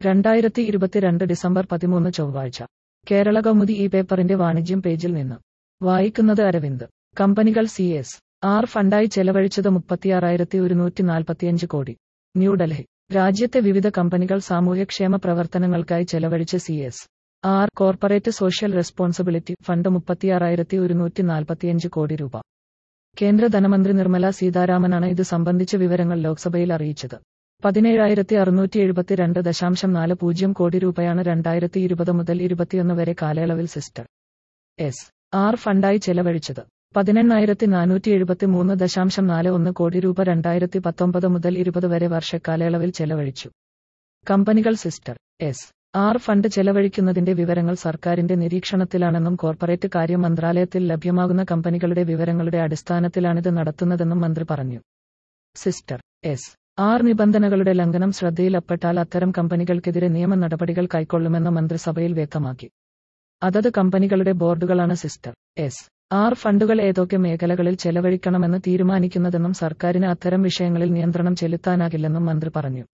രണ്ടായിരത്തി ഇരുപത്തിരണ്ട് ഡിസംബർ പതിമൂന്ന് ചൊവ്വാഴ്ച കേരള കൗമുദി ഈ പേപ്പറിന്റെ വാണിജ്യം പേജിൽ നിന്ന് വായിക്കുന്നത് അരവിന്ദ് കമ്പനികൾ സി എസ് ആർ ഫണ്ടായി ചെലവഴിച്ചത് മുപ്പത്തിയാറായിരത്തി ഒരുന്നൂറ്റി നാൽപ്പത്തിയഞ്ച് കോടി ന്യൂഡൽഹി രാജ്യത്തെ വിവിധ കമ്പനികൾ സാമൂഹ്യക്ഷേമ പ്രവർത്തനങ്ങൾക്കായി ചെലവഴിച്ച C S R corporate social responsibility fund മുപ്പത്തിയാറായിരത്തി ഒരുന്നൂറ്റി നാൽപ്പത്തിയഞ്ച് കോടി രൂപ കേന്ദ്ര ധനമന്ത്രി നിർമ്മല സീതാരാമനാണ് ഇത് സംബന്ധിച്ച വിവരങ്ങൾ ലോക്സഭയിൽ അറിയിച്ചത് പതിനേഴായിരത്തി അറുന്നൂറ്റി എഴുപത്തിരണ്ട് ദശാംശം നാല് പൂജ്യം കോടി രൂപയാണ് രണ്ടായിരത്തി ഇരുപത് മുതൽ ഇരുപത്തിയൊന്ന് വരെ കാലയളവിൽ സിസ്റ്റർ എസ് ആർ ഫണ്ടായി ചെലവഴിച്ചത് പതിനെണ്ണായിരത്തി നാനൂറ്റി എഴുപത്തി മൂന്ന് ദശാംശം നാല് ഒന്ന് കോടി രൂപ രണ്ടായിരത്തി പത്തൊമ്പത് മുതൽ ഇരുപത് വരെ വർഷക്കാലയളവിൽ ചെലവഴിച്ചു കമ്പനികൾ സിസ്റ്റർ എസ് ആർ ഫണ്ട് ചെലവഴിക്കുന്നതിന്റെ വിവരങ്ങൾ സർക്കാരിന്റെ നിരീക്ഷണത്തിലാണെന്നും കോർപ്പറേറ്റ് കാര്യ മന്ത്രാലയത്തിൽ ലഭ്യമാകുന്ന കമ്പനികളുടെ വിവരങ്ങളുടെ അടിസ്ഥാനത്തിലാണിത് നടത്തുന്നതെന്നും മന്ത്രി പറഞ്ഞു സിസ്റ്റർ എസ് ആർ നിബന്ധനകളുടെ ലംഘനം ശ്രദ്ധയിൽപ്പെട്ടാൽ അത്തരം കമ്പനികൾക്കെതിരെ നിയമ നടപടികൾ കൈക്കൊള്ളുമെന്ന് മന്ത്രിസഭയിൽ വ്യക്തമാക്കി അതത് കമ്പനികളുടെ ബോർഡുകളാണ് സിസ്റ്റർ എസ് ആർ ഫണ്ടുകൾ ഏതൊക്കെ മേഖലകളിൽ ചെലവഴിക്കണമെന്ന് തീരുമാനിക്കുന്നതെന്നും സർക്കാരിന് അത്തരം വിഷയങ്ങളിൽ നിയന്ത്രണം ചെലുത്താനാകില്ലെന്നും മന്ത്രി പറഞ്ഞു